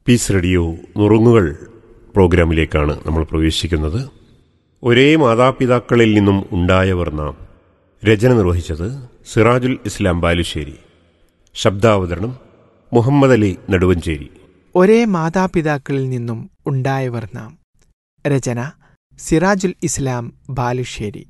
Piece radio നുറുങ്ങുകൾ പ്രോഗ്രാമിലേക്കാണ് നമ്മൾ പ്രവേശിക്കുന്നത് ഒരേ മാതാപിതാക്കളിൽ നിന്നും ഉണ്ടായവർ നാം രചന നിർവഹിച്ചത് സിറാജുൽ ഇസ്ലാം ബാലുശ്ശേരി ശബ്ദാവതരണം മുഹമ്മദ് അലി നടുവഞ്ചേരി ഒരേ മാതാപിതാക്കളിൽ നിന്നും ഉണ്ടായവർ നാം രചന സിറാജുൽ ഇസ്ലാം ബാലുശ്ശേരി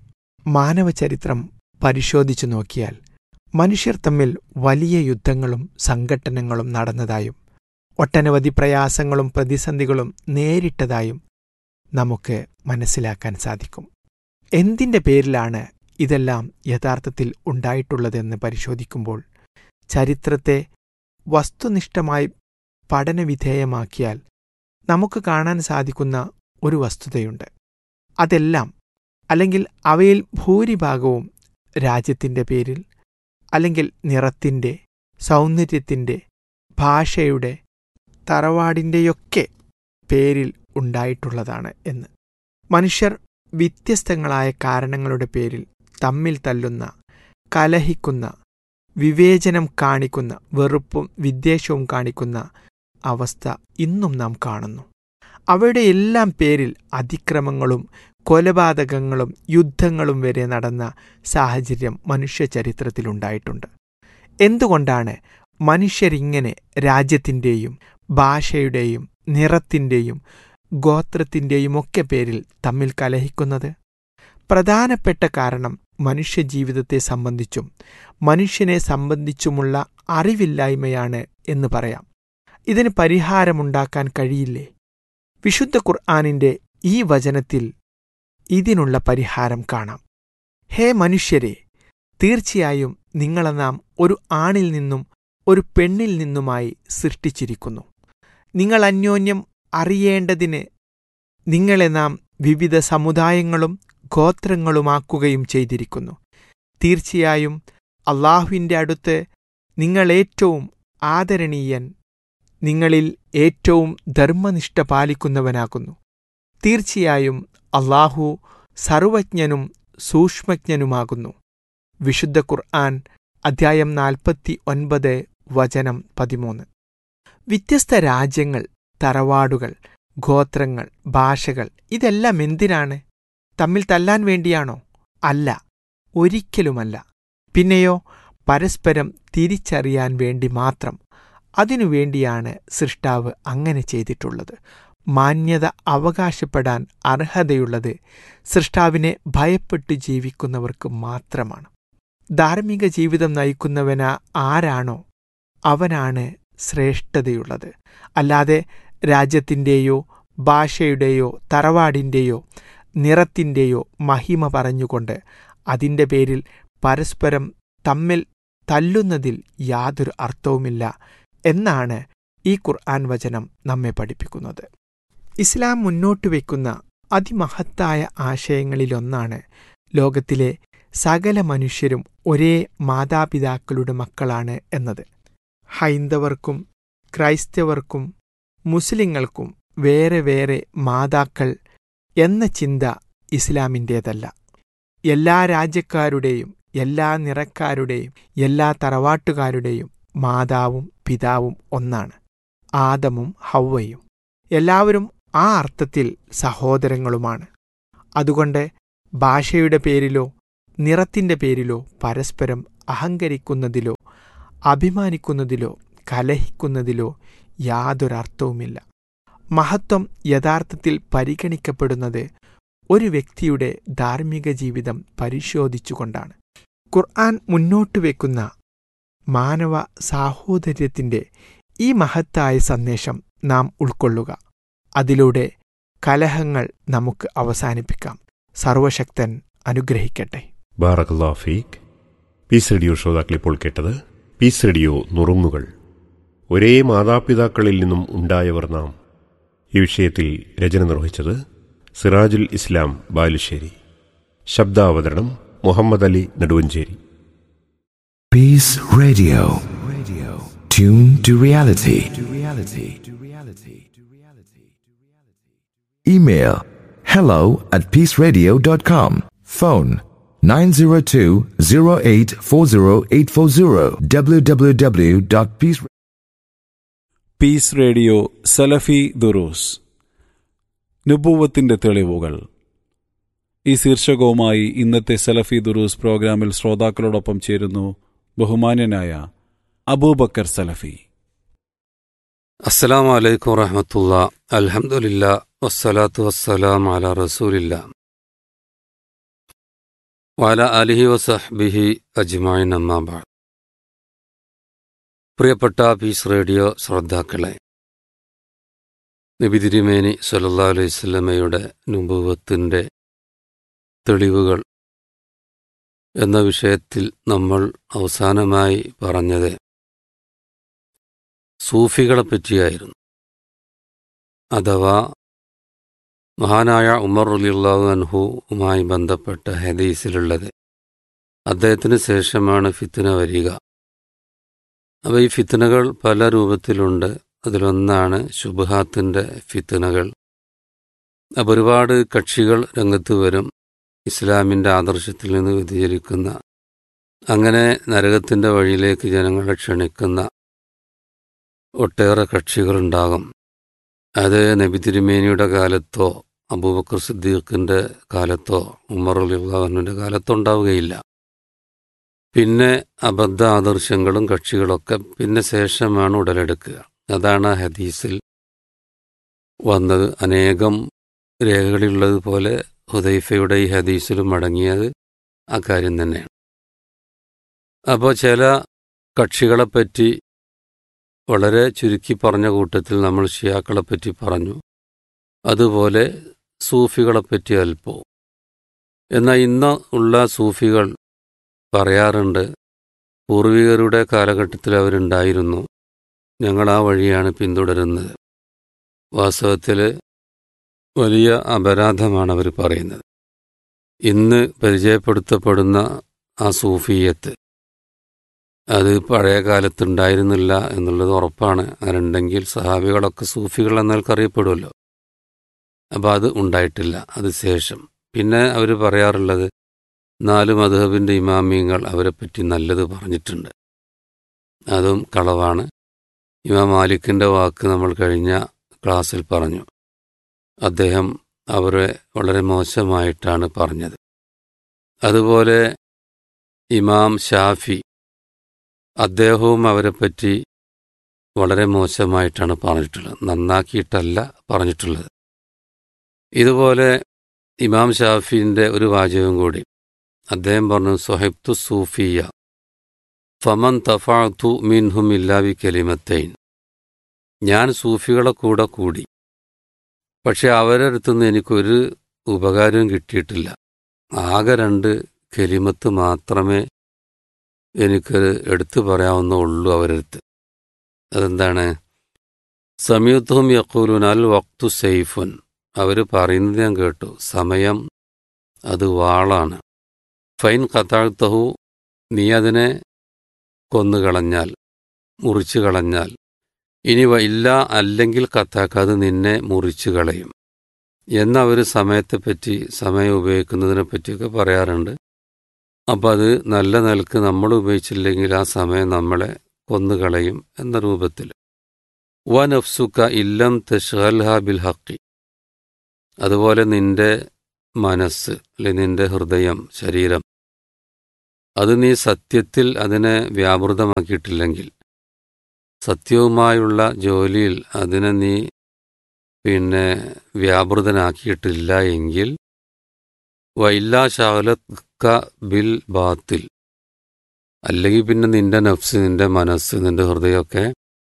മാനവചരിത്രം പരിശോധിച്ചു നോക്കിയാൽ മനുഷ്യർ തമ്മിൽ വലിയ യുദ്ധങ്ങളും സംഘട്ടനങ്ങളും നടന്നതായും ഒട്ടനവധി പ്രയാസങ്ങളും പ്രതിസന്ധികളും നേരിട്ടതായും നമുക്ക് മനസ്സിലാക്കാൻ സാധിക്കും എന്തിന്റെ പേരിലാണ് ഇതെല്ലാം യഥാർത്ഥത്തിൽ ഉണ്ടായിട്ടുള്ളതെന്ന് പരിശോധിക്കുമ്പോൾ ചരിത്രത്തെ വസ്തുനിഷ്ഠമായി പഠനവിധേയമാക്കിയാൽ നമുക്ക് കാണാൻ സാധിക്കുന്ന ഒരു വസ്തുതയുണ്ട് അതെല്ലാം അല്ലെങ്കിൽ അവയിൽ ഭൂരിഭാഗവും രാജ്യത്തിൻ്റെ പേരിൽ അല്ലെങ്കിൽ നിറത്തിൻ്റെ സൗന്ദര്യത്തിൻ്റെ ഭാഷയുടെ തറവാടിൻ്റെയൊക്കെ പേരിൽ ഉണ്ടായിട്ടുള്ളതാണ് എന്ന് മനുഷ്യർ വ്യത്യസ്തങ്ങളായ കാരണങ്ങളുടെ പേരിൽ തമ്മിൽ തല്ലുന്ന കലഹിക്കുന്ന വിവേചനം കാണിക്കുന്ന വെറുപ്പും വിദ്വേഷവും കാണിക്കുന്ന അവസ്ഥ ഇന്നും നാം കാണുന്നു അവയുടെ എല്ലാം പേരിൽ അതിക്രമങ്ങളും കൊലപാതകങ്ങളും യുദ്ധങ്ങളും വരെ നടന്ന സാഹചര്യം മനുഷ്യ ചരിത്രത്തിലുണ്ടായിട്ടുണ്ട് എന്തുകൊണ്ടാണ് മനുഷ്യരിങ്ങനെ രാജ്യത്തിൻ്റെയും ഭാഷയുടെയും നിറത്തിൻ്റെയും ഗോത്രത്തിൻ്റെയും ഒക്കെ പേരിൽ തമ്മിൽ കലഹിക്കുന്നത് പ്രധാനപ്പെട്ട കാരണം മനുഷ്യജീവിതത്തെ സംബന്ധിച്ചും മനുഷ്യനെ സംബന്ധിച്ചുമുള്ള അറിവില്ലായ്മയാണ് എന്ന് പറയാം ഇതിന് പരിഹാരമുണ്ടാക്കാൻ കഴിയില്ലേ വിശുദ്ധ ഖുർആാനിൻ്റെ ഈ വചനത്തിൽ ഇതിനുള്ള പരിഹാരം കാണാം ഹേ മനുഷ്യരെ തീർച്ചയായും നിങ്ങളെ നാം ഒരു ആണിൽ നിന്നും ഒരു പെണ്ണിൽ നിന്നുമായി സൃഷ്ടിച്ചിരിക്കുന്നു നിങ്ങൾ അന്യോന്യം അറിയേണ്ടതിന് നിങ്ങളെ നാം വിവിധ സമുദായങ്ങളും ഗോത്രങ്ങളുമാക്കുകയും ചെയ്തിരിക്കുന്നു തീർച്ചയായും അള്ളാഹുവിൻ്റെ അടുത്ത് നിങ്ങൾ ഏറ്റവും ആദരണീയൻ നിങ്ങളിൽ ഏറ്റവും ധർമ്മനിഷ്ഠ പാലിക്കുന്നവനാകുന്നു തീർച്ചയായും അള്ളാഹു സർവജ്ഞനും സൂക്ഷ്മജ്ഞനുമാകുന്നു വിശുദ്ധ ഖുർആൻ അധ്യായം നാൽപ്പത്തി ഒൻപത് വചനം പതിമൂന്ന് വ്യത്യസ്ത രാജ്യങ്ങൾ തറവാടുകൾ ഗോത്രങ്ങൾ ഭാഷകൾ ഇതെല്ലാം എന്തിനാണ് തമ്മിൽ തല്ലാൻ വേണ്ടിയാണോ അല്ല ഒരിക്കലുമല്ല പിന്നെയോ പരസ്പരം തിരിച്ചറിയാൻ വേണ്ടി മാത്രം അതിനുവേണ്ടിയാണ് സൃഷ്ടാവ് അങ്ങനെ ചെയ്തിട്ടുള്ളത് മാന്യത അവകാശപ്പെടാൻ അർഹതയുള്ളത് സൃഷ്ടാവിനെ ഭയപ്പെട്ടു ജീവിക്കുന്നവർക്ക് മാത്രമാണ് ധാർമ്മിക ജീവിതം നയിക്കുന്നവന ആരാണോ അവനാണ് ശ്രേഷ്ഠതയുള്ളത് അല്ലാതെ രാജ്യത്തിൻ്റെയോ ഭാഷയുടെയോ തറവാടിൻ്റെയോ നിറത്തിൻ്റെയോ മഹിമ പറഞ്ഞുകൊണ്ട് അതിൻ്റെ പേരിൽ പരസ്പരം തമ്മിൽ തല്ലുന്നതിൽ യാതൊരു അർത്ഥവുമില്ല എന്നാണ് ഈ ഖുർആൻ വചനം നമ്മെ പഠിപ്പിക്കുന്നത് ഇസ്ലാം മുന്നോട്ട് വയ്ക്കുന്ന അതിമഹത്തായ ആശയങ്ങളിലൊന്നാണ് ലോകത്തിലെ സകല മനുഷ്യരും ഒരേ മാതാപിതാക്കളുടെ മക്കളാണ് എന്നത് ഹൈന്ദവർക്കും ക്രൈസ്തവർക്കും മുസ്ലിങ്ങൾക്കും വേറെ വേറെ മാതാക്കൾ എന്ന ചിന്ത ഇസ്ലാമിൻ്റേതല്ല എല്ലാ രാജ്യക്കാരുടെയും എല്ലാ നിറക്കാരുടെയും എല്ലാ തറവാട്ടുകാരുടെയും മാതാവും പിതാവും ഒന്നാണ് ആദമും ഹൗവയും എല്ലാവരും ആ അർത്ഥത്തിൽ സഹോദരങ്ങളുമാണ് അതുകൊണ്ട് ഭാഷയുടെ പേരിലോ നിറത്തിൻ്റെ പേരിലോ പരസ്പരം അഹങ്കരിക്കുന്നതിലോ അഭിമാനിക്കുന്നതിലോ കലഹിക്കുന്നതിലോ യാതൊരർത്ഥവുമില്ല മഹത്വം യഥാർത്ഥത്തിൽ പരിഗണിക്കപ്പെടുന്നത് ഒരു വ്യക്തിയുടെ ധാർമ്മിക ജീവിതം പരിശോധിച്ചുകൊണ്ടാണ് ഖുർആൻ മുന്നോട്ട് വെക്കുന്ന മാനവ സാഹോദര്യത്തിൻ്റെ ഈ മഹത്തായ സന്ദേശം നാം ഉൾക്കൊള്ളുക അതിലൂടെ കലഹങ്ങൾ നമുക്ക് അവസാനിപ്പിക്കാം സർവശക്തൻ അനുഗ്രഹിക്കട്ടെ ബാറകല്ലാ ഫീഖ് പീസ് റേഡിയോ ശ്രോതാക്കൾ ഇപ്പോൾ കേട്ടത് പീസ് റേഡിയോ നുറുങ്ങുകൾ ഒരേ മാതാപിതാക്കളിൽ നിന്നും ഉണ്ടായവർ നാം ഈ വിഷയത്തിൽ രചന നിർവഹിച്ചത് സിറാജുൽ ഇസ്ലാം ബാലുശ്ശേരി ശബ്ദാവതരണം Muhammad Ali Naduvancheri Peace Radio. Radio. Tune to reality. To reality. To reality. To reality. Email hello at peaceradio.com. Phone 902-0840840 www.peace peace radio സലഫി ദുറൂസ് നുബൂവത്തിന്റെ തെളിവുകൾ ഈ ശീർഷകവുമായി ഇന്നത്തെ സലഫി ദുറൂസ് പ്രോഗ്രാമിൽ ശ്രോതാക്കളോടൊപ്പം ചേരുന്നു ബഹുമാന്യനായ അബൂബക്കർ സലഫി അസ്സലാമു അലൈക്കും വറഹമത്തുള്ള അൽഹംദുലില്ലാ വസ്സലാത്തു വസ്സലാം അല റസൂലില്ല വല അലിഹി വസഹ്ബിഹി അജ്മായിൻ അമ്മാബാ പ്രിയപ്പെട്ട പീസ് റേഡിയോ ശ്രോതാക്കളെ നബി തിരുമേനി സല്ലല്ലാഹു അലൈഹി വസല്ലമയുടെ നുബുവത്തിൻ്റെ തെളിവുകൾ എന്ന വിഷയത്തിൽ നമ്മൾ അവസാനമായി പറഞ്ഞത് സൂഫികളെ പറ്റിയായിരുന്നു അഥവാ മഹാനായ ഉമർ റലിയുള്ളാഹു അൻഹുവുമായി ബന്ധപ്പെട്ട ഹദീസിലുള്ളത് അദ്ദേഹത്തിന് ശേഷമാണ് ഫിത്തിന വരിക അപ്പോൾ ഈ ഫിത്തനകൾ പല രൂപത്തിലുണ്ട് അതിലൊന്നാണ് ശുബഹാത്തിൻ്റെ ഫിത്തനകൾ അപ്പോൾ ഒരുപാട് കക്ഷികൾ രംഗത്ത് വരും ഇസ്ലാമിൻ്റെ ആദർശത്തിൽ നിന്ന് വ്യതിചലിക്കുന്ന അങ്ങനെ നരകത്തിൻ്റെ വഴിയിലേക്ക് ജനങ്ങളെ ക്ഷണിക്കുന്ന ഒട്ടേറെ കക്ഷികളുണ്ടാകും അത് നബി തിരുമേനിയുടെ കാലത്തോ അബൂബക്കർ സിദ്ദീഖിൻ്റെ കാലത്തോ ഉമർ അലിള്ളാഹുവിൻ്റെ കാലത്തോ ഉണ്ടാവുകയില്ല പിന്നെ അബദ്ധ ആദർശങ്ങളും കക്ഷികളൊക്കെ പിന്നെ ശേഷമാണ് ഉടലെടുക്കുക അതാണ് ആ ഹദീസിൽ വന്നത് അനേകം രേഖകളിലുള്ളതുപോലെ ഹുദൈഫയുടെ ഈ ഹദീസിലും അടങ്ങിയത് ആ കാര്യം തന്നെയാണ് അപ്പോൾ ചില കക്ഷികളെപ്പറ്റി വളരെ ചുരുക്കി പറഞ്ഞ കൂട്ടത്തിൽ നമ്മൾ ഷിയാക്കളെപ്പറ്റി പറഞ്ഞു അതുപോലെ സൂഫികളെപ്പറ്റി അല്പവും എന്നാൽ ഇന്ന് ഉള്ള സൂഫികൾ പറയാറുണ്ട് പൂർവികരുടെ കാലഘട്ടത്തിൽ അവരുണ്ടായിരുന്നു ഞങ്ങൾ ആ വഴിയാണ് പിന്തുടരുന്നത് വാസ്തവത്തിൽ വലിയ അപരാധമാണ് അവർ പറയുന്നത് ഇന്ന് പരിചയപ്പെടുത്തപ്പെടുന്ന ആ സൂഫിയത്ത് അത് പഴയ കാലത്തുണ്ടായിരുന്നില്ല എന്നുള്ളത് ഉറപ്പാണ് അങ്ങനെയുണ്ടെങ്കിൽ സഹാബികളൊക്കെ സൂഫികൾ എന്നൊക്കെ അറിയപ്പെടുമല്ലോ അപ്പോൾ അത് ഉണ്ടായിട്ടില്ല അത് ശേഷം പിന്നെ അവർ പറയാറുള്ളത് നാല് മധുഹബിൻ്റെ ഇമാമിയങ്ങൾ അവരെപ്പറ്റി നല്ലത് പറഞ്ഞിട്ടുണ്ട് അതും കളവാണ് ഇമാം മാലിക്കിൻ്റെ വാക്ക് നമ്മൾ കഴിഞ്ഞ ക്ലാസ്സിൽ പറഞ്ഞു അദ്ദേഹം അവരെ വളരെ മോശമായിട്ടാണ് പറഞ്ഞത് അതുപോലെ ഇമാം ഷാഫി അദ്ദേഹവും അവരെപ്പറ്റി വളരെ മോശമായിട്ടാണ് പറഞ്ഞിട്ടുള്ളത് നന്നാക്കിയിട്ടല്ല പറഞ്ഞിട്ടുള്ളത് ഇതുപോലെ ഇമാം ഷാഫിൻ്റെ ഒരു വാചകം കൂടി അദ്ദേഹം പറഞ്ഞു സൊഹൈബ്തു സൂഫിയ ഫമൻ തഫാത്തു മിൻഹും ഇല്ലാവി കലിമത്തൈൻ ഞാൻ സൂഫികളെ കൂടെ കൂടി പക്ഷെ അവരുടെ അടുത്തുനിന്ന് എനിക്കൊരു ഉപകാരവും കിട്ടിയിട്ടില്ല ആകെ രണ്ട് കെലിമത്ത് മാത്രമേ എനിക്ക് എടുത്തു പറയാവുന്ന ഉള്ളൂ അവരടുത്ത് അതെന്താണ് സമയത്തും യക്കൂലുൻ അൽ വക്തു സൈഫുൻ അവർ പറയുന്നത് ഞാൻ കേട്ടു സമയം അത് വാളാണ് ഫൈൻ കത്താഴ്ത്തഹു നീ അതിനെ കൊന്നുകളഞ്ഞാൽ മുറിച്ചു കളഞ്ഞാൽ ഇനി ഇല്ല അല്ലെങ്കിൽ കത്താക്കാതെ നിന്നെ മുറിച്ചു കളയും എന്നവർ സമയത്തെപ്പറ്റി സമയം ഉപയോഗിക്കുന്നതിനെ പറ്റിയൊക്കെ പറയാറുണ്ട് അപ്പം അത് നല്ല നിലക്ക് നമ്മൾ ഉപയോഗിച്ചില്ലെങ്കിൽ ആ സമയം നമ്മളെ കൊന്നുകളയും എന്ന രൂപത്തിൽ വ നഫ്സുക്ക ഇല്ലം തഷ്ഹൽഹ ബിൽ ഹക്കി അതുപോലെ നിന്റെ മനസ്സ് അല്ലെ നിന്റെ ഹൃദയം ശരീരം അത് നീ സത്യത്തിൽ അതിനെ വ്യാപൃതമാക്കിയിട്ടില്ലെങ്കിൽ സത്യവുമായുള്ള ജോലിയിൽ അതിനെ നീ പിന്നെ വ്യാപൃതനാക്കിയിട്ടില്ല എങ്കിൽ വൈല്ലാ ശാലക്ക ബിൽ ബാത്തിൽ അല്ലെങ്കിൽ പിന്നെ നിന്റെ നഫ്സ് നിന്റെ മനസ്സ് നിന്റെ ഹൃദയമൊക്കെ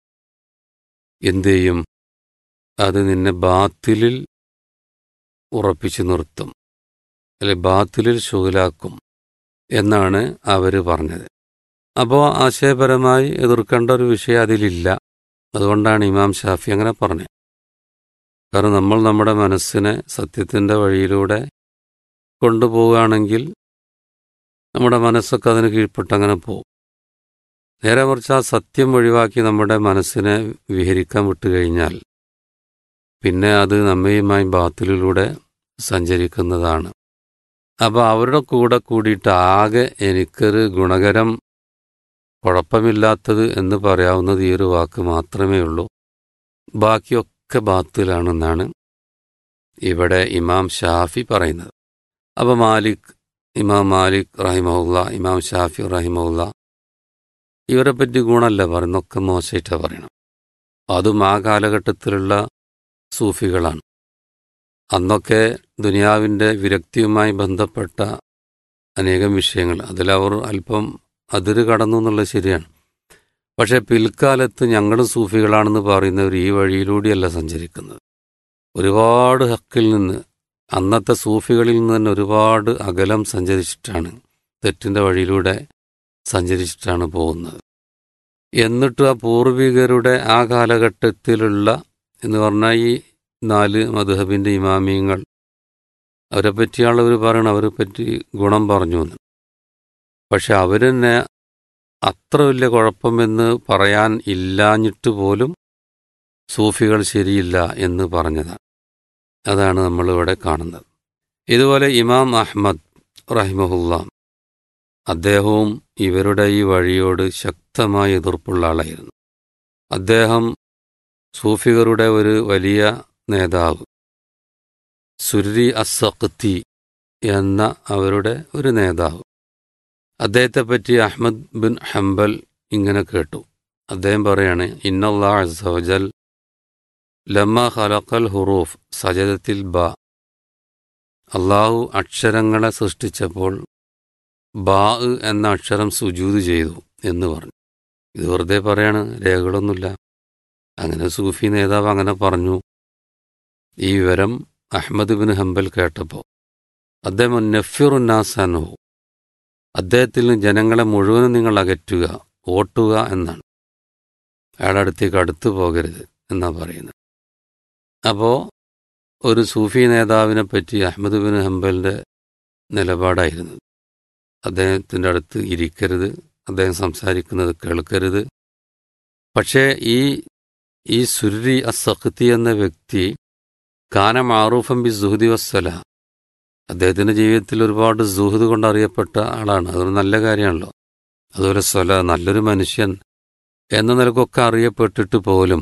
എന്തു ചെയ്യും അത് നിന്നെ ബാത്തിലിൽ ഉറപ്പിച്ചു നിർത്തും അല്ലെ ബാത്തിലിൽ ശുഗലാക്കും എന്നാണ് അവർ പറഞ്ഞത് അപ്പോൾ ആശയപരമായി എതിർക്കേണ്ട ഒരു വിഷയം അതിലില്ല അതുകൊണ്ടാണ് ഇമാം ഷാഫി അങ്ങനെ പറഞ്ഞത് കാരണം നമ്മൾ നമ്മുടെ മനസ്സിനെ സത്യത്തിൻ്റെ വഴിയിലൂടെ കൊണ്ടുപോവുകയാണെങ്കിൽ നമ്മുടെ മനസ്സൊക്കെ അതിന് കീഴ്പ്പെട്ട് അങ്ങനെ പോകും നേരെ മറിച്ച് ആ സത്യം ഒഴിവാക്കി നമ്മുടെ മനസ്സിനെ വിഹരിക്കാൻ വിട്ടുകഴിഞ്ഞാൽ പിന്നെ അത് നമ്മയുമായി ബാത്തിലൂടെ സഞ്ചരിക്കുന്നതാണ് അപ്പോൾ അവരുടെ കൂടെ കൂടിയിട്ട് ആകെ എനിക്കൊരു ഗുണകരം കുഴപ്പമില്ലാത്തത് എന്ന് പറയാവുന്നത് ഈ ഒരു വാക്ക് മാത്രമേ ഉള്ളൂ ബാക്കിയൊക്കെ ബാത്തിലാണെന്നാണ് ഇവിടെ ഇമാം ഷാഫി പറയുന്നത് അപ്പോൾ മാലിക് ഇമാം മാലിക് റഹിമഹുല്ല ഇമാം ഷാഫി റഹിമഹുല്ല ഇവരെ പറ്റി ഗുണമല്ല പറയുന്നൊക്കെ മോശമായിട്ടാണ് പറയണം അതും ആ കാലഘട്ടത്തിലുള്ള സൂഫികളാണ് അന്നൊക്കെ ദുനിയാവിൻ്റെ വിരക്തിയുമായി ബന്ധപ്പെട്ട അനേകം വിഷയങ്ങൾ അതിലവർ അല്പം അതിര് കടന്നു എന്നുള്ളത് ശരിയാണ് പക്ഷേ പിൽക്കാലത്ത് ഞങ്ങളും സൂഫികളാണെന്ന് പറയുന്നവർ ഈ വഴിയിലൂടെയല്ല സഞ്ചരിക്കുന്നത് ഒരുപാട് ഹക്കിൽ നിന്ന് അന്നത്തെ സൂഫികളിൽ നിന്ന് തന്നെ ഒരുപാട് അകലം സഞ്ചരിച്ചിട്ടാണ് തെറ്റിൻ്റെ വഴിയിലൂടെ സഞ്ചരിച്ചിട്ടാണ് പോകുന്നത് എന്നിട്ട് ആ പൂർവികരുടെ ആ കാലഘട്ടത്തിലുള്ള എന്ന് പറഞ്ഞാൽ ഈ നാല് മധുഹബിൻ്റെ ഇമാമിയങ്ങൾ അവരെ പറ്റിയാണ് അവർ പറയണം അവരെ പറ്റി ഗുണം പറഞ്ഞു എന്ന് പക്ഷെ അവർ തന്നെ അത്ര വലിയ കുഴപ്പമെന്ന് പറയാൻ ഇല്ലാഞ്ഞിട്ട് പോലും സൂഫികൾ ശരിയില്ല എന്ന് പറഞ്ഞതാണ് അതാണ് നമ്മളിവിടെ കാണുന്നത് ഇതുപോലെ ഇമാം അഹ്മദ് റഹിമഹുല്ല അദ്ദേഹവും ഇവരുടെ ഈ വഴിയോട് ശക്തമായ എതിർപ്പുള്ള ആളായിരുന്നു അദ്ദേഹം സൂഫികളുടെ ഒരു വലിയ നേതാവ് സുരി അസഖത്തി എന്ന അവരുടെ ഒരു നേതാവ് അദ്ദേഹത്തെ പറ്റി അഹ്മദ് ബിൻ ഹംബൽ ഇങ്ങനെ കേട്ടു അദ്ദേഹം പറയാണ് ഇന്നല്ലാ അസവജൽ ലമ്മ ഖലഖൽ ഹുറൂഫ് സജദത്തിൽ ബ അള്ളാഹു അക്ഷരങ്ങളെ സൃഷ്ടിച്ചപ്പോൾ ബാ എന്ന അക്ഷരം സുജൂത് ചെയ്തു എന്ന് പറഞ്ഞു ഇത് വെറുതെ പറയാണ് രേഖകളൊന്നുമില്ല അങ്ങനെ സൂഫി നേതാവ് അങ്ങനെ പറഞ്ഞു ഈ വിവരം അഹമ്മദ് ബിൻ ഹംബൽ കേട്ടപ്പോൾ അദ്ദേഹം നഫിറുന്നാസാനോ അദ്ദേഹത്തിൽ നിന്ന് ജനങ്ങളെ മുഴുവനും നിങ്ങൾ അകറ്റുക ഓട്ടുക എന്നാണ് അയാളുടെ അടുത്തേക്ക് അടുത്തു പോകരുത് എന്നാ പറയുന്നത് അപ്പോൾ ഒരു സൂഫി നേതാവിനെ പറ്റി അഹമ്മദ് ബിൻ ഹംബലിൻ്റെ നിലപാടായിരുന്നു അദ്ദേഹത്തിൻ്റെ അടുത്ത് ഇരിക്കരുത് അദ്ദേഹം സംസാരിക്കുന്നത് കേൾക്കരുത് പക്ഷേ ഈ ഈ സുരി അസഖ്തി എന്ന വ്യക്തി കാന മാറൂഫം ബി സുഹുദി വസ്സല അദ്ദേഹത്തിൻ്റെ ജീവിതത്തിൽ ഒരുപാട് സുഹൃത് കൊണ്ട് അറിയപ്പെട്ട ആളാണ് അതൊരു നല്ല കാര്യമാണല്ലോ അതുപോലെ സ്വല നല്ലൊരു മനുഷ്യൻ എന്ന നിലക്കൊക്കെ അറിയപ്പെട്ടിട്ട് പോലും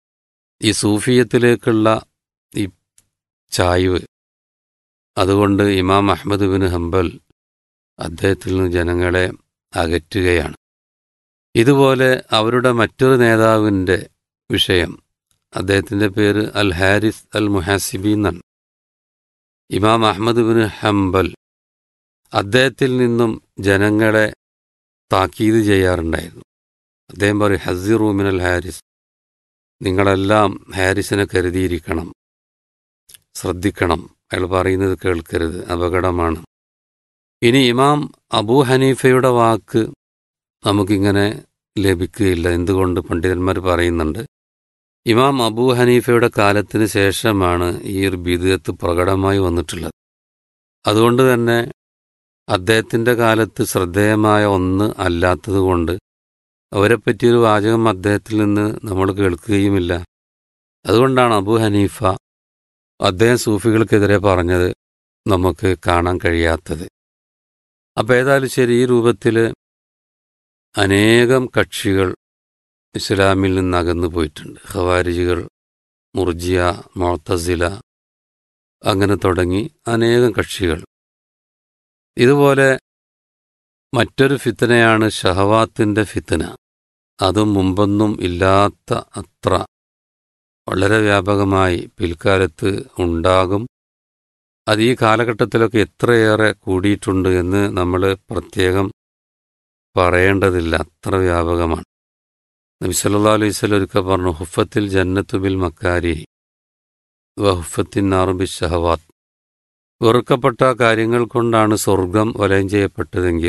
ഈ സൂഫിയത്തിലേക്കുള്ള ഈ ചായ്വ് അതുകൊണ്ട് ഇമാം അഹമ്മദ് ബിൻ ഹംബൽ അദ്ദേഹത്തിൽ നിന്ന് ജനങ്ങളെ അകറ്റുകയാണ് ഇതുപോലെ അവരുടെ മറ്റൊരു നേതാവിൻ്റെ വിഷയം അദ്ദേഹത്തിൻ്റെ പേര് അൽ ഹാരിസ് അൽ മുഹാസിബി എന്നാണ് ഇമാം അഹമ്മദ് ബിൻ ഹംബൽ അദ്ദേഹത്തിൽ നിന്നും ജനങ്ങളെ താക്കീത് ചെയ്യാറുണ്ടായിരുന്നു അദ്ദേഹം പറയും ഹസീർ റൂമിൻ അൽ ഹാരിസ് നിങ്ങളെല്ലാം ഹാരിസിനെ കരുതിയിരിക്കണം ശ്രദ്ധിക്കണം അയാൾ പറയുന്നത് കേൾക്കരുത് അപകടമാണ് ഇനി ഇമാം അബൂ ഹനീഫയുടെ വാക്ക് നമുക്കിങ്ങനെ ലഭിക്കുകയില്ല എന്തുകൊണ്ട് പണ്ഡിതന്മാർ പറയുന്നുണ്ട് ഇമാം അബൂ ഹനീഫയുടെ കാലത്തിന് ശേഷമാണ് ഈ ഒരു ബിദത്ത് പ്രകടമായി വന്നിട്ടുള്ളത് അതുകൊണ്ട് തന്നെ അദ്ദേഹത്തിൻ്റെ കാലത്ത് ശ്രദ്ധേയമായ ഒന്ന് അല്ലാത്തതുകൊണ്ട് അവരെ പറ്റിയൊരു വാചകം അദ്ദേഹത്തിൽ നിന്ന് നമ്മൾ കേൾക്കുകയുമില്ല അതുകൊണ്ടാണ് അബൂ ഹനീഫ അദ്ദേഹം സൂഫികൾക്കെതിരെ പറഞ്ഞത് നമുക്ക് കാണാൻ കഴിയാത്തത് അപ്പോൾ ഏതായാലും ശരി ഈ രൂപത്തിൽ അനേകം കക്ഷികൾ ഇസ്ലാമിൽ നിന്ന് അകന്നു പോയിട്ടുണ്ട് ഖവാരിജികൾ മുർജിയ മൊത്തസില അങ്ങനെ തുടങ്ങി അനേകം കക്ഷികൾ ഇതുപോലെ മറ്റൊരു ഫിത്തനയാണ് ഷഹവാത്തിൻ്റെ ഫിത്തന അതും മുമ്പൊന്നും ഇല്ലാത്ത അത്ര വളരെ വ്യാപകമായി പിൽക്കാലത്ത് ഉണ്ടാകും അത് ഈ കാലഘട്ടത്തിലൊക്കെ എത്രയേറെ കൂടിയിട്ടുണ്ട് എന്ന് നമ്മൾ പ്രത്യേകം പറയേണ്ടതില്ല അത്ര വ്യാപകമാണ് നബി സല്ലാ അലൈഹി സ്വലം ഒരിക്കൽ പറഞ്ഞു ഹുഫത്തിൽ ജന്നത്തു ബിൽ മക്കാരി വ ഹുഫത്തിൻ നാറുബി ഷഹവാത്ത് വെറുക്കപ്പെട്ട കാര്യങ്ങൾ കൊണ്ടാണ് സ്വർഗം വലയം ചെയ്യപ്പെട്ടതെങ്കിൽ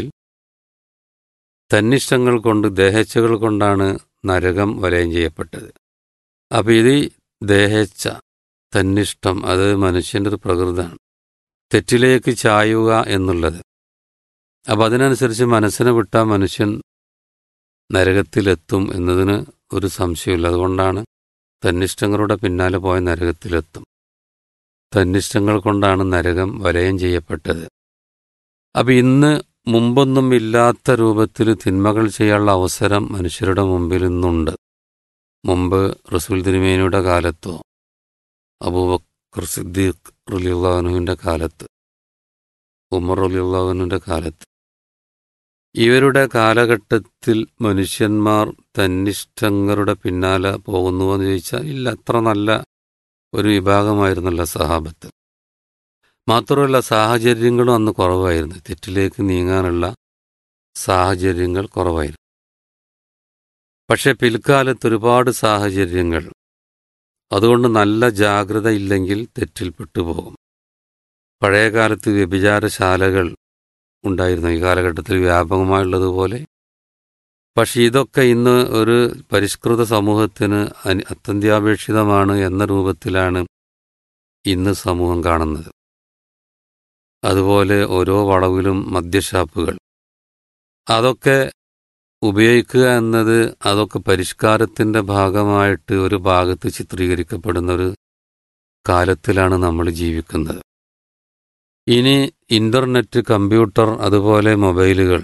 തന്നിഷ്ടങ്ങൾ കൊണ്ട് ദേഹേച്ഛകൾ കൊണ്ടാണ് നരകം വലയം ചെയ്യപ്പെട്ടത് അപ്പം ഇത് ദേഹേച്ഛ തന്നിഷ്ടം അത് മനുഷ്യൻ്റെ ഒരു പ്രകൃതമാണ് തെറ്റിലേക്ക് ചായുക എന്നുള്ളത് അപ്പം അതിനനുസരിച്ച് മനസ്സിനെ വിട്ടാൽ മനുഷ്യൻ നരകത്തിലെത്തും എന്നതിന് ഒരു സംശയമില്ല അതുകൊണ്ടാണ് തന്നിഷ്ടങ്ങളുടെ പിന്നാലെ പോയ നരകത്തിലെത്തും തന്നിഷ്ടങ്ങൾ കൊണ്ടാണ് നരകം വലയം ചെയ്യപ്പെട്ടത് അപ്പം ഇന്ന് മുമ്പൊന്നും ഇല്ലാത്ത രൂപത്തിൽ തിന്മകൾ ചെയ്യാനുള്ള അവസരം മനുഷ്യരുടെ മുമ്പിൽ ഇന്നുണ്ട് മുമ്പ് റസൂൽ തിരുമേനിയുടെ കാലത്തോ അബൂബക്കർ സിദ്ദീഖ് റലിയുള്ളാഹുവിൻ്റെ കാലത്ത് ഉമർ റലിയുള്ളാഹുവിൻ്റെ കാലത്ത് ഇവരുടെ കാലഘട്ടത്തിൽ മനുഷ്യന്മാർ തന്നിഷ്ടങ്ങളുടെ പിന്നാലെ പോകുന്നുവോ എന്ന് ചോദിച്ചാൽ ഇല്ല അത്ര നല്ല ഒരു വിഭാഗമായിരുന്നല്ല സഹാബത്ത് മാത്രമല്ല സാഹചര്യങ്ങളും അന്ന് കുറവായിരുന്നു തെറ്റിലേക്ക് നീങ്ങാനുള്ള സാഹചര്യങ്ങൾ കുറവായിരുന്നു പക്ഷെ പിൽക്കാലത്ത് ഒരുപാട് സാഹചര്യങ്ങൾ അതുകൊണ്ട് നല്ല ജാഗ്രത ഇല്ലെങ്കിൽ തെറ്റിൽ പെട്ടുപോകും പഴയകാലത്ത് വ്യഭിചാരശാലകൾ ഉണ്ടായിരുന്നു ഈ കാലഘട്ടത്തിൽ വ്യാപകമായുള്ളതുപോലെ പക്ഷെ ഇതൊക്കെ ഇന്ന് ഒരു പരിഷ്കൃത സമൂഹത്തിന് അനി- അത്യന്താപേക്ഷിതമാണ് എന്ന രൂപത്തിലാണ് ഇന്ന് സമൂഹം കാണുന്നത് അതുപോലെ ഓരോ വളവിലും മദ്യഷാപ്പുകൾ അതൊക്കെ ഉപയോഗിക്കുക എന്നത് അതൊക്കെ പരിഷ്കാരത്തിൻ്റെ ഭാഗമായിട്ട് ഒരു ഭാഗത്ത് ചിത്രീകരിക്കപ്പെടുന്ന ഒരു കാലത്തിലാണ് നമ്മൾ ജീവിക്കുന്നത് ഇനി ഇൻ്റർനെറ്റ് കമ്പ്യൂട്ടർ അതുപോലെ മൊബൈലുകൾ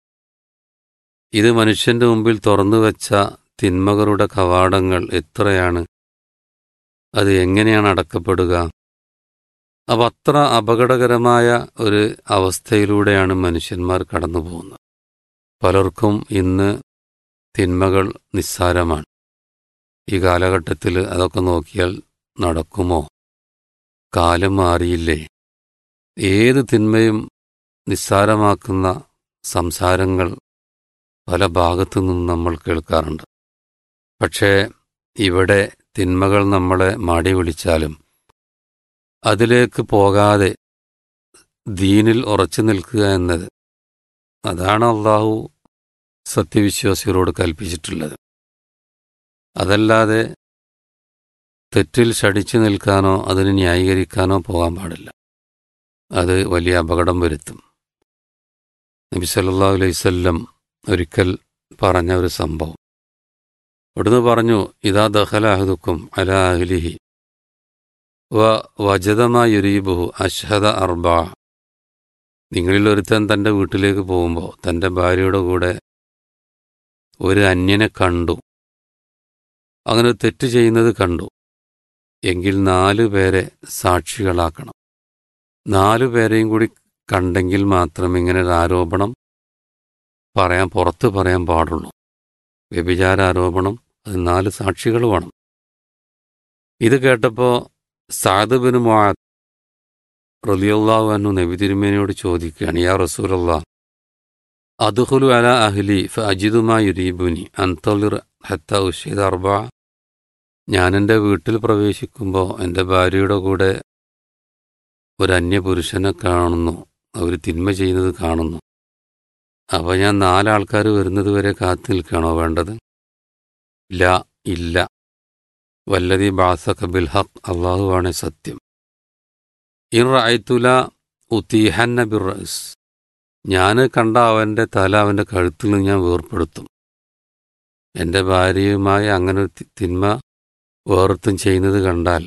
ഇത് മനുഷ്യന്റെ മുമ്പിൽ തുറന്നു വെച്ച തിന്മകളുടെ കവാടങ്ങൾ എത്രയാണ് അത് എങ്ങനെയാണ് അടക്കപ്പെടുക അപ്പം അത്ര അപകടകരമായ ഒരു അവസ്ഥയിലൂടെയാണ് മനുഷ്യന്മാർ കടന്നു പോകുന്നത് പലർക്കും ഇന്ന് തിന്മകൾ നിസ്സാരമാണ് ഈ കാലഘട്ടത്തിൽ അതൊക്കെ നോക്കിയാൽ നടക്കുമോ കാലം മാറിയില്ലേ ഏത് തിന്മയും നിസ്സാരമാക്കുന്ന സംസാരങ്ങൾ പല ഭാഗത്തു നിന്നും നമ്മൾ കേൾക്കാറുണ്ട് പക്ഷേ ഇവിടെ തിന്മകൾ നമ്മളെ മാടി വിളിച്ചാലും അതിലേക്ക് പോകാതെ ദീനിൽ ഉറച്ചു നിൽക്കുക എന്നത് അതാണ് അള്ളാഹു സത്യവിശ്വാസികളോട് കൽപ്പിച്ചിട്ടുള്ളത് അതല്ലാതെ തെറ്റിൽ ശടിച്ചു നിൽക്കാനോ അതിന് ന്യായീകരിക്കാനോ പോകാൻ പാടില്ല അത് വലിയ അപകടം വരുത്തും നബി സല്ലല്ലാഹു അലൈഹി വസല്ലം ഒരിക്കൽ പറഞ്ഞ ഒരു സംഭവം അവിടുന്ന് പറഞ്ഞു ഇതാ ദഹലാഹുദുക്കും അലാ അഹ്ലിഹി വ വജതമായുരീബുഹു അഷ്ഹദ അർബ നിങ്ങളിൽ ഒരുത്തൻ തൻ്റെ വീട്ടിലേക്ക് പോകുമ്പോൾ തൻ്റെ ഭാര്യയുടെ കൂടെ ഒരു അന്യനെ കണ്ടു അങ്ങനെ ഒരു തെറ്റ് ചെയ്യുന്നത് കണ്ടു എങ്കിൽ നാലു പേരെ സാക്ഷികളാക്കണം നാലു പേരെയും കൂടി കണ്ടെങ്കിൽ മാത്രം ഇങ്ങനെ ഒരു ആരോപണം പറയാൻ പുറത്ത് പറയാൻ പാടുള്ളൂ വ്യഭിചാര ആരോപണം അത് നാല് സാക്ഷികൾ വേണം ഇത് കേട്ടപ്പോൾ സാദബിന് മുആദ് റലിയുള്ളാഹു അന്നു നബി തിരുമേനയോട് ചോദിക്കുകയാണ് യാ റസൂലല്ലാ അദ്ഖുലു അല അഹ്ലി ഫഅജിദുമാ യുരീബുനി അൻതളിർ ഹത്ത ഉഷീദ് അർബ ഞാൻ എൻ്റെ വീട്ടിൽ പ്രവേശിക്കുമ്പോൾ എൻ്റെ ഭാര്യയുടെ കൂടെ ഒരു അന്യപുരുഷനെ കാണുന്നു അവർ തിന്മ ചെയ്യുന്നത് കാണുന്നു അപ്പോൾ ഞാൻ നാലാൾക്കാർ വരുന്നത് വരെ കാത്തു നിൽക്കുകയാണോ വേണ്ടത് ഇല്ല ഇല്ല വല്ലതി ബാസക ബിൽ ഹഖ് അള്ളാഹുവാണ് സത്യം ഇൻ റായ്ത്തുല ഉത്തീഹന്ന ബിർ റസ് ഞാൻ കണ്ട അവൻ്റെ തല അവൻ്റെ കഴുത്തിൽ നിന്ന് ഞാൻ വേർപ്പെടുത്തും എൻ്റെ ഭാര്യയുമായി അങ്ങനെ ഒരു തി- തിന്മ വേർത്തും ചെയ്യുന്നത് കണ്ടാൽ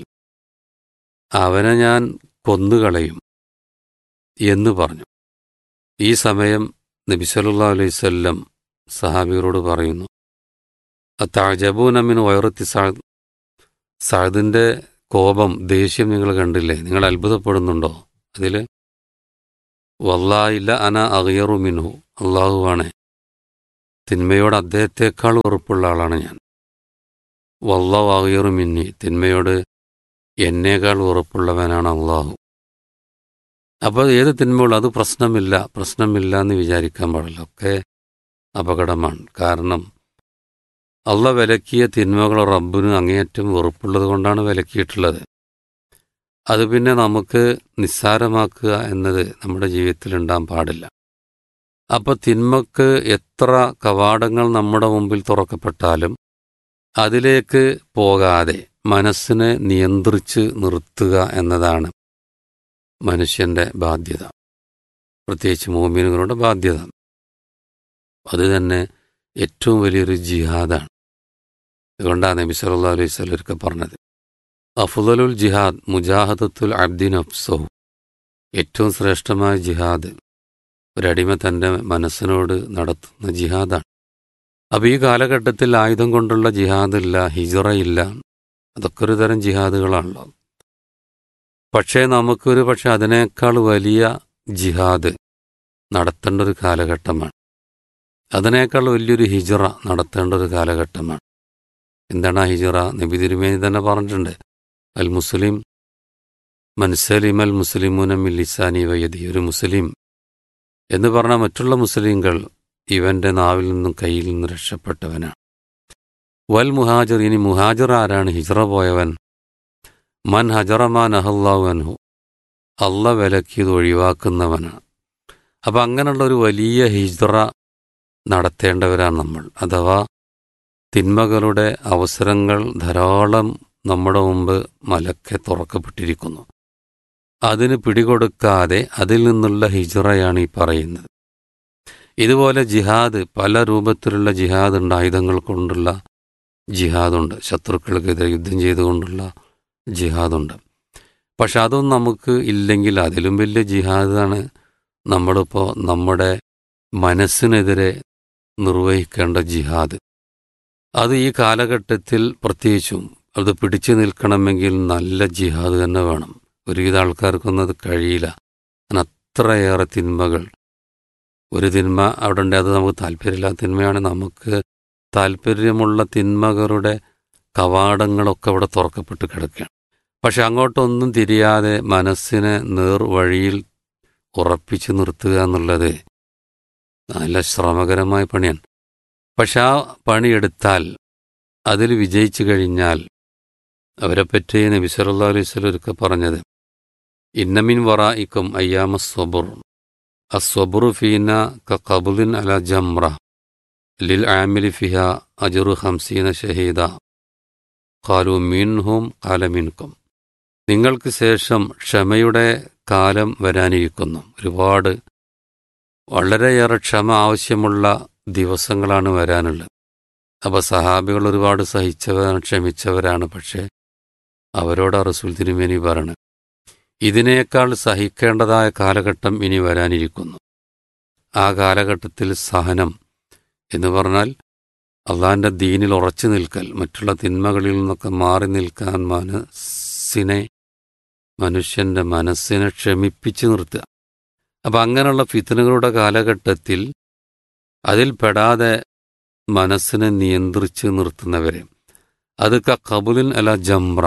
അവനെ ഞാൻ കൊന്നുകളയും എന്ന് പറഞ്ഞു ഈ സമയം നബി സല്ലല്ലാഹു അലൈഹി വസല്ലം സഹാബികളോട് പറയുന്നു അത്താജബൂനമിൻ വയറത്തി സാദ് സാദിന്റെ കോപം ദേഷ്യം നിങ്ങൾ കണ്ടില്ലേ നിങ്ങൾ അത്ഭുതപ്പെടുന്നുണ്ടോ അതിൽ വല്ലായില്ല അന അഗയറു മിൻഹു അള്ളാഹുവാണ് തിന്മയോട് അദ്ദേഹത്തെക്കാൾ ഉറപ്പുള്ള ആളാണ് ഞാൻ വല്ലാഹു അഗയറു മിന്നി തിന്മയോട് എന്നേക്കാൾ ഉറപ്പുള്ളവനാണ് അള്ളാഹു അപ്പോൾ ഏത് തിന്മയുള്ളൂ അത് പ്രശ്നമില്ല പ്രശ്നമില്ല എന്ന് വിചാരിക്കാൻ പാടില്ല ഒക്കെ അപകടമാണ് കാരണം അള്ള വിലക്കിയ തിന്മകൾ റബ്ബിന് അങ്ങേയറ്റം വെറുപ്പുള്ളത് കൊണ്ടാണ് വിലക്കിയിട്ടുള്ളത് അത് പിന്നെ നമുക്ക് നിസ്സാരമാക്കുക എന്നത് നമ്മുടെ ജീവിതത്തിൽ ഉണ്ടാകാൻ പാടില്ല അപ്പോൾ തിന്മക്ക് എത്ര കവാടങ്ങൾ നമ്മുടെ മുമ്പിൽ തുറക്കപ്പെട്ടാലും അതിലേക്ക് പോകാതെ മനസ്സിനെ നിയന്ത്രിച്ച് നിർത്തുക എന്നതാണ് മനുഷ്യന്റെ ബാധ്യത പ്രത്യേകിച്ച് മോമിനുകളുടെ ബാധ്യത അത് തന്നെ ഏറ്റവും വലിയൊരു ജിഹാദാണ് അതുകൊണ്ടാണ് നബി സല്ലല്ലാഹു അലൈഹി വസല്ലം പറഞ്ഞത് അഫുദലുൽ ജിഹാദ് മുജാഹദത്തുൽ അബ്ദിൻ അഫ്സഹു ഏറ്റവും ശ്രേഷ്ഠമായ ജിഹാദ് ഒരടിമ തൻ്റെ മനസ്സിനോട് നടത്തുന്ന ജിഹാദാണ് അപ്പോൾ ഈ കാലഘട്ടത്തിൽ ആയുധം കൊണ്ടുള്ള ജിഹാദില്ല ഹിജറയില്ല അതൊക്കെ ഒരു തരം ജിഹാദുകളാണല്ലോ പക്ഷേ നമുക്കൊരു പക്ഷെ അതിനേക്കാൾ വലിയ ജിഹാദ് നടത്തേണ്ട ഒരു കാലഘട്ടമാണ് അതിനേക്കാൾ വലിയൊരു ഹിജറ നടത്തേണ്ട ഒരു കാലഘട്ടമാണ് എന്താണ് ആ ഹിജറ നബി തിരുമേനി തന്നെ പറഞ്ഞിട്ടുണ്ട് അൽ മുസ്ലിം മൻസലിം അൽ മുസ്ലിമുന മില്ലിസാനി വയതി ഒരു മുസ്ലിം എന്ന് പറഞ്ഞ മറ്റുള്ള മുസ്ലിങ്ങൾ ഇവന്റെ നാവിൽ നിന്നും കയ്യിൽ നിന്നും രക്ഷപ്പെട്ടവനാണ് വൽ മുഹാജർ ഇനി മുഹാജർ ആരാണ് ഹിജറ പോയവൻ മൻ ഹജറമാൻ അഹല്ലാഹു അൻഹു അല്ല വിലക്കിയത് ഒഴിവാക്കുന്നവനാണ് അപ്പം അങ്ങനെയുള്ള ഒരു വലിയ ഹിജറ നടത്തേണ്ടവരാണ് നമ്മൾ അഥവാ തിന്മകളുടെ അവസരങ്ങൾ ധാരാളം നമ്മുടെ മുമ്പ് മലക്കെ തുറക്കപ്പെട്ടിരിക്കുന്നു അതിന് പിടികൊടുക്കാതെ അതിൽ നിന്നുള്ള ഹിജറയാണ് ഈ പറയുന്നത് ഇതുപോലെ ജിഹാദ് പല രൂപത്തിലുള്ള ജിഹാദ് ഉണ്ട് ആയുധങ്ങൾ കൊണ്ടുള്ള ജിഹാദുണ്ട് ശത്രുക്കൾക്കെതിരെ യുദ്ധം ചെയ്തുകൊണ്ടുള്ള ജിഹാദുണ്ട് പക്ഷെ അതൊന്നും നമുക്ക് ഇല്ലെങ്കിൽ അതിലും വലിയ ജിഹാദാണ് നമ്മളിപ്പോൾ നമ്മുടെ മനസ്സിനെതിരെ നിർവഹിക്കേണ്ട ജിഹാദ് അത് ഈ കാലഘട്ടത്തിൽ പ്രത്യേകിച്ചും അത് പിടിച്ചു നിൽക്കണമെങ്കിൽ നല്ല ജിഹാദ് തന്നെ വേണം ഒരുവിധ ആൾക്കാർക്കൊന്നും അത് കഴിയില്ല കാരണം അത്രയേറെ തിന്മകൾ ഒരു തിന്മ അവിടെ ഉണ്ട് അത് നമുക്ക് താല്പര്യമില്ലാത്ത തിന്മയാണ് നമുക്ക് താല്പര്യമുള്ള തിന്മകളുടെ കവാടങ്ങളൊക്കെ അവിടെ തുറക്കപ്പെട്ട് കിടക്കുകയാണ് പക്ഷെ അങ്ങോട്ടൊന്നും തിരിയാതെ മനസ്സിനെ നേർ വഴിയിൽ ഉറപ്പിച്ചു നിർത്തുക എന്നുള്ളത് നല്ല ശ്രമകരമായ പണിയാണ് പക്ഷെ ആ പണിയെടുത്താൽ അതിൽ വിജയിച്ചു കഴിഞ്ഞാൽ അവരെപ്പറ്റി നബി സല്ലല്ലാഹു അലൈഹി വസല്ലം ഒരിക്കൽ പറഞ്ഞത് ഇന്നമിൻ വറായിക്കും അയ്യാമ സ്വബുർ അസ്വബുറു ഫീന കബുലിൻ അല ജംറ ലിൽ ആമിലി ഫിഹ അജറു ഹംസീന ഷഹീദ ഖാലു മിൻഹും ഖാല മിൻകും നിങ്ങൾക്ക് ശേഷം ക്ഷമയുടെ കാലം വരാനിരിക്കുന്നു ഒരുപാട് വളരെയേറെ ക്ഷമ ആവശ്യമുള്ള ദിവസങ്ങളാണ് വരാനുള്ളത് അപ്പോൾ സഹാബികൾ ഒരുപാട് സഹിച്ചവരാണ് ക്ഷമിച്ചവരാണ് പക്ഷേ അവരോട് റസൂൽ തിരുമേനി പറയണം ഇതിനേക്കാൾ സഹിക്കേണ്ടതായ കാലഘട്ടം ഇനി വരാനിരിക്കുന്നു ആ കാലഘട്ടത്തിൽ സഹനം എന്ന് പറഞ്ഞാൽ അള്ളാഹിൻ്റെ ദീനിൽ ഉറച്ചു നിൽക്കൽ മറ്റുള്ള തിന്മകളിൽ നിന്നൊക്കെ മാറി നിൽക്കാൻ മനസ്സിനെ മനുഷ്യൻ്റെ മനസ്സിനെ ക്ഷമിപ്പിച്ചു നിർത്തുക അപ്പം അങ്ങനെയുള്ള ഫിത്തനുകളുടെ കാലഘട്ടത്തിൽ അതിൽ പെടാതെ മനസ്സിനെ നിയന്ത്രിച്ച് നിർത്തുന്നവരെ അത് കബുലിൻ അല ജംറ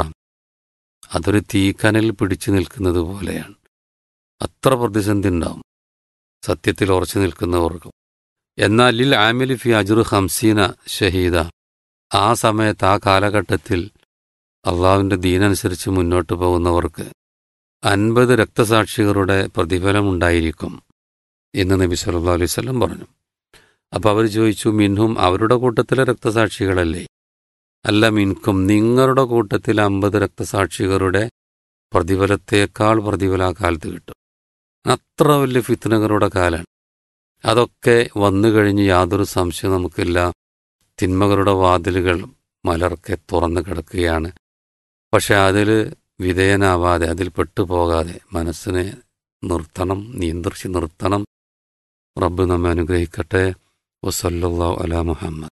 അതൊരു തീക്കനൽ പിടിച്ചു നിൽക്കുന്നത് പോലെയാണ് അത്ര പ്രതിസന്ധി ഉണ്ടാവും സത്യത്തിൽ ഉറച്ചു നിൽക്കുന്നവർക്കും എന്നാൽ ലിൽ ആമിലി ഫി അജുർ ഹംസീന ഷഹീദ ആ സമയത്ത് ആ കാലഘട്ടത്തിൽ അള്ളാഹുവിൻ്റെ ദീനനുസരിച്ച് മുന്നോട്ട് പോകുന്നവർക്ക് അൻപത് രക്തസാക്ഷികളുടെ പ്രതിഫലമുണ്ടായിരിക്കും എന്ന് നബി സല്ലാ അലൈഹി സ്വലം പറഞ്ഞു അപ്പോൾ അവർ ചോദിച്ചു മിൻഹും അവരുടെ കൂട്ടത്തിലെ രക്തസാക്ഷികളല്ലേ അല്ല മിൻകും നിങ്ങളുടെ കൂട്ടത്തിൽ അമ്പത് രക്തസാക്ഷികളുടെ പ്രതിഫലത്തേക്കാൾ പ്രതിഫലം ആ കാലത്ത് കിട്ടും അത്ര വലിയ ഫിത്തനകളുടെ കാലാണ് അതൊക്കെ വന്നു കഴിഞ്ഞ് യാതൊരു സംശയം നമുക്കില്ല തിന്മകളുടെ വാതിലുകൾ മലർക്കെ തുറന്നു കിടക്കുകയാണ് പക്ഷെ അതിൽ വിധേയനാവാതെ അതിൽ പെട്ടുപോകാതെ മനസ്സിനെ നിർത്തണം നിയന്ത്രിച്ച് നിർത്തണം റബ്ബ് നമ്മെ അനുഗ്രഹിക്കട്ടെ വസല്ലാ അല മുഹമ്മദ്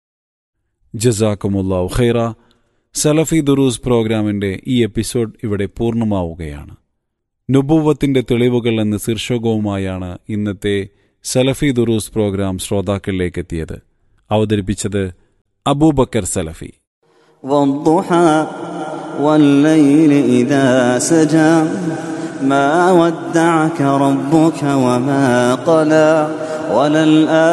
ജസാക്കുമുല്ലാവ് ഖൈറ സലഫി ദുറൂസ് പ്രോഗ്രാമിന്റെ ഈ എപ്പിസോഡ് ഇവിടെ പൂർണ്ണമാവുകയാണ് നുബൂവത്തിന്റെ തെളിവുകൾ എന്ന ശീർഷകവുമായാണ് ഇന്നത്തെ സലഫി ദുറൂസ് പ്രോഗ്രാം ശ്രോതാക്കളിലേക്ക് എത്തിയത് അവതരിപ്പിച്ചത് അബൂബക്കർ സലഫി والضحى والليل إذا سجى ما ودعك ربك وما قلى وللآخرة